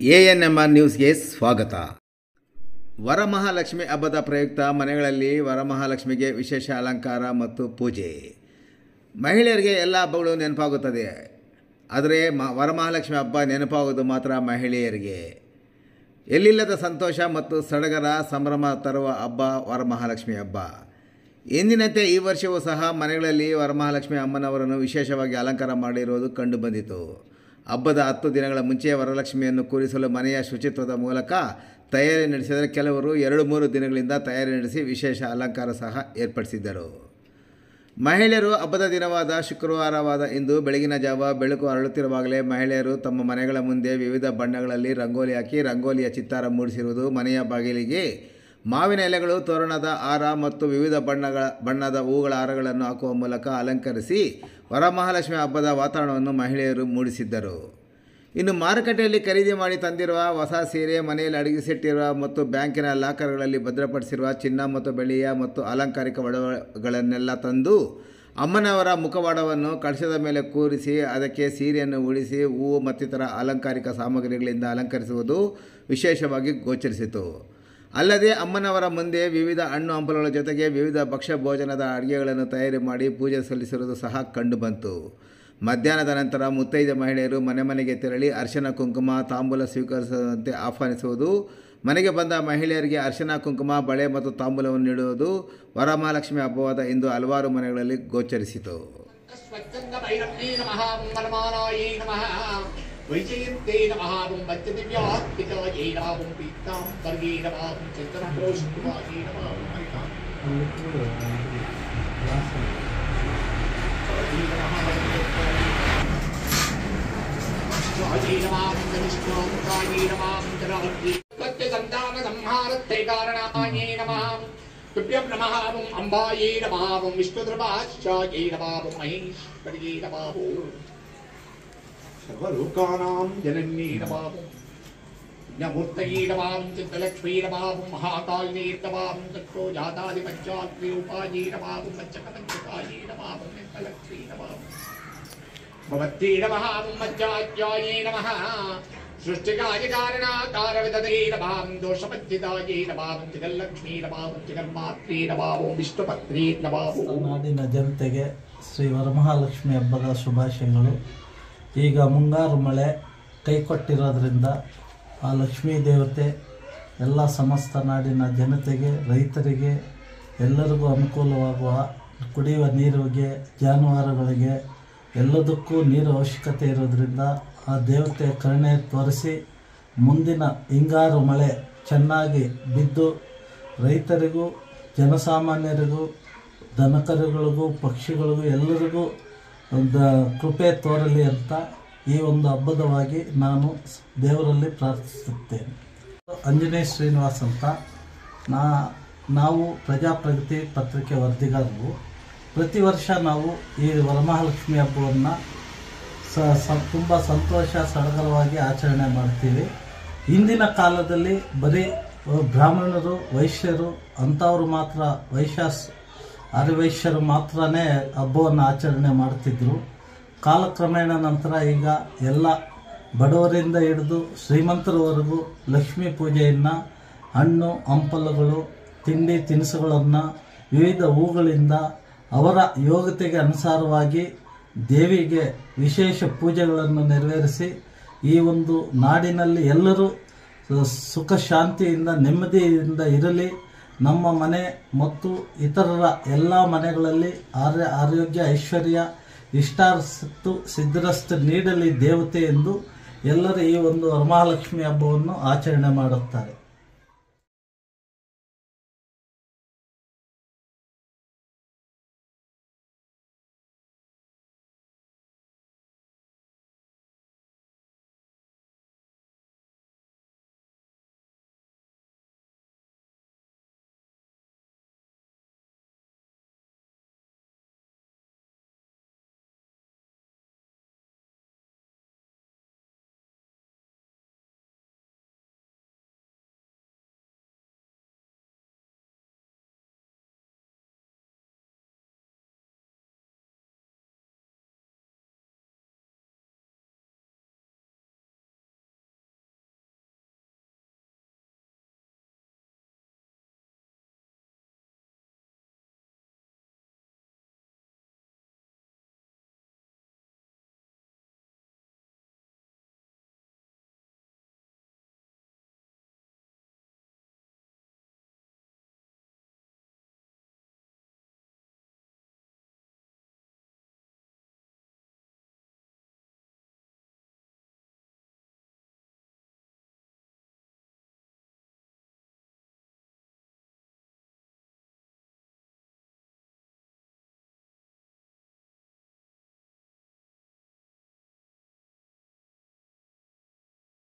A N M R ನ್ಯೂಸ್ಗೆ ಸ್ವಾಗತ ವರಮಹಾಲಕ್ಷ್ಮಿ ಹಬ್ಬದ ಪ್ರಯುಕ್ತ ಮನೆಗಳಲ್ಲಿ ವರಮಹಾಲಕ್ಷ್ಮಿಗೆ ವಿಶೇಷ ಅಲಂಕಾರ ಮತ್ತು ಪೂಜೆ ಮಹಿಳೆಯರಿಗೆ ಎಲ್ಲ ಹಬ್ಬಗಳು ನೆನಪಾಗುತ್ತದೆ ಆದರೆ ಮ ವರಮಹಾಲಕ್ಷ್ಮಿ ಹಬ್ಬ ನೆನಪಾಗೋದು ಮಾತ್ರ ಮಹಿಳೆಯರಿಗೆ ಎಲ್ಲಿಲ್ಲದ ಸಂತೋಷ ಮತ್ತು ಸಡಗರ ಸಂಭ್ರಮ ತರುವ ಹಬ್ಬ ವರಮಹಾಲಕ್ಷ್ಮಿ ಹಬ್ಬ ಎಂದಿನಂತೆ ಈ ವರ್ಷವೂ ಸಹ ಮನೆಗಳಲ್ಲಿ ವರಮಹಾಲಕ್ಷ್ಮಿ ಅಮ್ಮನವರನ್ನು ವಿಶೇಷವಾಗಿ ಅಲಂಕಾರ ಮಾಡಿರುವುದು ಕಂಡುಬಂದಿತು ಹಬ್ಬದ ಹತ್ತು ದಿನಗಳ ಮುಂಚೆ ವರಲಕ್ಷ್ಮಿಯನ್ನು ಕೂರಿಸಲು ಮನೆಯ ಶುಚಿತ್ವದ ಮೂಲಕ ತಯಾರಿ ನಡೆಸಿದರೆ ಕೆಲವರು ಎರಡು ಮೂರು ದಿನಗಳಿಂದ ತಯಾರಿ ನಡೆಸಿ ವಿಶೇಷ ಅಲಂಕಾರ ಸಹ ಏರ್ಪಡಿಸಿದ್ದರು ಮಹಿಳೆಯರು ಹಬ್ಬದ ದಿನವಾದ ಶುಕ್ರವಾರವಾದ ಇಂದು ಬೆಳಗಿನ ಜಾವ ಬೆಳಕು ಅರಳುತ್ತಿರುವಾಗಲೇ ಮಹಿಳೆಯರು ತಮ್ಮ ಮನೆಗಳ ಮುಂದೆ ವಿವಿಧ ಬಣ್ಣಗಳಲ್ಲಿ ರಂಗೋಲಿ ಹಾಕಿ ರಂಗೋಲಿಯ ಚಿತ್ತಾರ ಮೂಡಿಸಿರುವುದು ಮನೆಯ ಬಾಗಿಲಿಗೆ ಮಾವಿನ ಎಲೆಗಳು ತೋರಣದ ಹಾರ ಮತ್ತು ವಿವಿಧ ಬಣ್ಣಗಳ ಬಣ್ಣದ ಹೂಗಳ ಹಾರಗಳನ್ನು ಹಾಕುವ ಮೂಲಕ ಅಲಂಕರಿಸಿ ವರಮಹಾಲಕ್ಷ್ಮಿ ಹಬ್ಬದ ವಾತಾವರಣವನ್ನು ಮಹಿಳೆಯರು ಮೂಡಿಸಿದ್ದರು ಇನ್ನು ಮಾರುಕಟ್ಟೆಯಲ್ಲಿ ಖರೀದಿ ಮಾಡಿ ತಂದಿರುವ ಹೊಸ ಸೀರೆ ಮನೆಯಲ್ಲಿ ಅಡಗಿಸಿಟ್ಟಿರುವ ಮತ್ತು ಬ್ಯಾಂಕಿನ ಲಾಕರ್ಗಳಲ್ಲಿ ಭದ್ರಪಡಿಸಿರುವ ಚಿನ್ನ ಮತ್ತು ಬೆಳ್ಳಿಯ ಮತ್ತು ಅಲಂಕಾರಿಕ ಒಡವೆಗಳನ್ನೆಲ್ಲ ತಂದು ಅಮ್ಮನವರ ಮುಖವಾಡವನ್ನು ಕಳಶದ ಮೇಲೆ ಕೂರಿಸಿ ಅದಕ್ಕೆ ಸೀರೆಯನ್ನು ಉಳಿಸಿ ಹೂವು ಮತ್ತಿತರ ಅಲಂಕಾರಿಕ ಸಾಮಗ್ರಿಗಳಿಂದ ಅಲಂಕರಿಸುವುದು ವಿಶೇಷವಾಗಿ ಗೋಚರಿಸಿತು ಅಲ್ಲದೆ ಅಮ್ಮನವರ ಮುಂದೆ ವಿವಿಧ ಹಣ್ಣು ಹಂಪಲುಗಳ ಜೊತೆಗೆ ವಿವಿಧ ಭಕ್ಷ್ಯ ಭೋಜನದ ಅಡುಗೆಗಳನ್ನು ತಯಾರಿ ಮಾಡಿ ಪೂಜೆ ಸಲ್ಲಿಸಿರುವುದು ಸಹ ಕಂಡುಬಂತು ಮಧ್ಯಾಹ್ನದ ನಂತರ ಮುತ್ತೈದ ಮಹಿಳೆಯರು ಮನೆ ಮನೆಗೆ ತೆರಳಿ ಅರ್ಶನ ಕುಂಕುಮ ತಾಂಬೂಲ ಸ್ವೀಕರಿಸುವಂತೆ ಆಹ್ವಾನಿಸುವುದು ಮನೆಗೆ ಬಂದ ಮಹಿಳೆಯರಿಗೆ ಅರ್ಶನ ಕುಂಕುಮ ಬಳೆ ಮತ್ತು ತಾಂಬೂಲವನ್ನು ನೀಡುವುದು ವರಮಹಾಲಕ್ಷ್ಮಿ ಹಬ್ಬವಾದ ಇಂದು ಹಲವಾರು ಮನೆಗಳಲ್ಲಿ ಗೋಚರಿಸಿತು स्वच्छन्दभैरव्यै नमः वरमानायै नमः वैजयन्ते नमः वञ्चदिव्यात्मिकायै नमः पीताम्बर्यै नमः चन्द्रप्रोषितवायै नमः स्वायै नमः विष्णुकायै नमः जनार्दे सत्यसन्तानसंहारत्ते कारणायै नमः तुभ्यं नमः ॐ अम्बायै नमः ॐ विष्णुद्रभाश्चायै नमः ॐ महेश्वर्यै नमः सर्वलोकानां जनन्यै नमः ज्ञमूर्तये नमः चित्तलक्ष्मी नमः महाकालिने नमः तत्रो जातादिपञ्चात्रिरूपायै नमः पञ्चकपञ्चकायै नमः चित्तलक्ष्मी नमः भवत्यै नमः मज्जात्यायै नमः सृष्टिकाय कारणाकारविदधे नमः दोषपञ्चितायै नमः जगल्लक्ष्मी नमः जगन्मात्रे नमः ॐ विष्णुपत्रे नमः ॐ ನಾಡಿನ ಜನತೆಗೆ ಶ್ರೀ ವರಮಹಾಲಕ್ಷ್ಮಿ ಹಬ್ಬದ ಶುಭಾಶಯಗಳು ಈಗ ಮುಂಗಾರು ಮಳೆ ಕೈ ಕೊಟ್ಟಿರೋದ್ರಿಂದ ಆ ಲಕ್ಷ್ಮೀ ದೇವತೆ ಎಲ್ಲ ಸಮಸ್ತ ನಾಡಿನ ಜನತೆಗೆ ರೈತರಿಗೆ ಎಲ್ಲರಿಗೂ ಅನುಕೂಲವಾಗುವ ಕುಡಿಯುವ ನೀರಿಗೆ ಜಾನುವಾರುಗಳಿಗೆ ಎಲ್ಲದಕ್ಕೂ ನೀರು ಅವಶ್ಯಕತೆ ಇರೋದ್ರಿಂದ ಆ ದೇವತೆ ಕರುಣೆ ತೋರಿಸಿ ಮುಂದಿನ ಹಿಂಗಾರು ಮಳೆ ಚೆನ್ನಾಗಿ ಬಿದ್ದು ರೈತರಿಗೂ ಜನಸಾಮಾನ್ಯರಿಗೂ ದನಕರುಗಳಿಗೂ ಪಕ್ಷಿಗಳಿಗೂ ಎಲ್ಲರಿಗೂ ಒಂದು ಕೃಪೆ ತೋರಲಿ ಅಂತ ಈ ಒಂದು ಹಬ್ಬದವಾಗಿ ನಾನು ದೇವರಲ್ಲಿ ಪ್ರಾರ್ಥಿಸುತ್ತೇನೆ ಆಂಜನೇಯ ಶ್ರೀನಿವಾಸ್ ಅಂತ ನಾ ನಾವು ಪ್ರಜಾಪ್ರಗತಿ ಪತ್ರಿಕೆ ವರದಿಗಾರರು ಪ್ರತಿ ವರ್ಷ ನಾವು ಈ ವರಮಹಾಲಕ್ಷ್ಮಿ ಹಬ್ಬವನ್ನು ಸ ಸ ತುಂಬ ಸಂತೋಷ ಸಡಗರವಾಗಿ ಆಚರಣೆ ಮಾಡ್ತೀವಿ ಇಂದಿನ ಕಾಲದಲ್ಲಿ ಬರೀ ಬ್ರಾಹ್ಮಣರು ವೈಶ್ಯರು ಅಂಥವ್ರು ಮಾತ್ರ ವೈಶ್ಯಾಸ್ ಆರ್ಯವೈಶ್ಯರು ಮಾತ್ರನೇ ಹಬ್ಬವನ್ನು ಆಚರಣೆ ಮಾಡ್ತಿದ್ರು ಕಾಲಕ್ರಮೇಣ ನಂತರ ಈಗ ಎಲ್ಲ ಬಡವರಿಂದ ಹಿಡಿದು ಶ್ರೀಮಂತರವರೆಗೂ ಲಕ್ಷ್ಮೀ ಪೂಜೆಯನ್ನು ಹಣ್ಣು ಹಂಪಲುಗಳು ತಿಂಡಿ ತಿನಿಸುಗಳನ್ನು ವಿವಿಧ ಹೂಗಳಿಂದ ಅವರ ಯೋಗ್ಯತೆಗೆ ಅನುಸಾರವಾಗಿ ದೇವಿಗೆ ವಿಶೇಷ ಪೂಜೆಗಳನ್ನು ನೆರವೇರಿಸಿ ಈ ಒಂದು ನಾಡಿನಲ್ಲಿ ಎಲ್ಲರೂ ಸುಖ ಶಾಂತಿಯಿಂದ ನೆಮ್ಮದಿಯಿಂದ ಇರಲಿ ನಮ್ಮ ಮನೆ ಮತ್ತು ಇತರರ ಎಲ್ಲ ಮನೆಗಳಲ್ಲಿ ಆರ್ಯ ಆರೋಗ್ಯ ಐಶ್ವರ್ಯ ಇಷ್ಟಾರ್ಸತ್ತು ಸಿದ್ಧರಸ್ತು ನೀಡಲಿ ದೇವತೆ ಎಂದು ಎಲ್ಲರೂ ಈ ಒಂದು ವರಮಹಾಲಕ್ಷ್ಮಿ ಹಬ್ಬವನ್ನು ಆಚರಣೆ ಮಾಡುತ್ತಾರೆ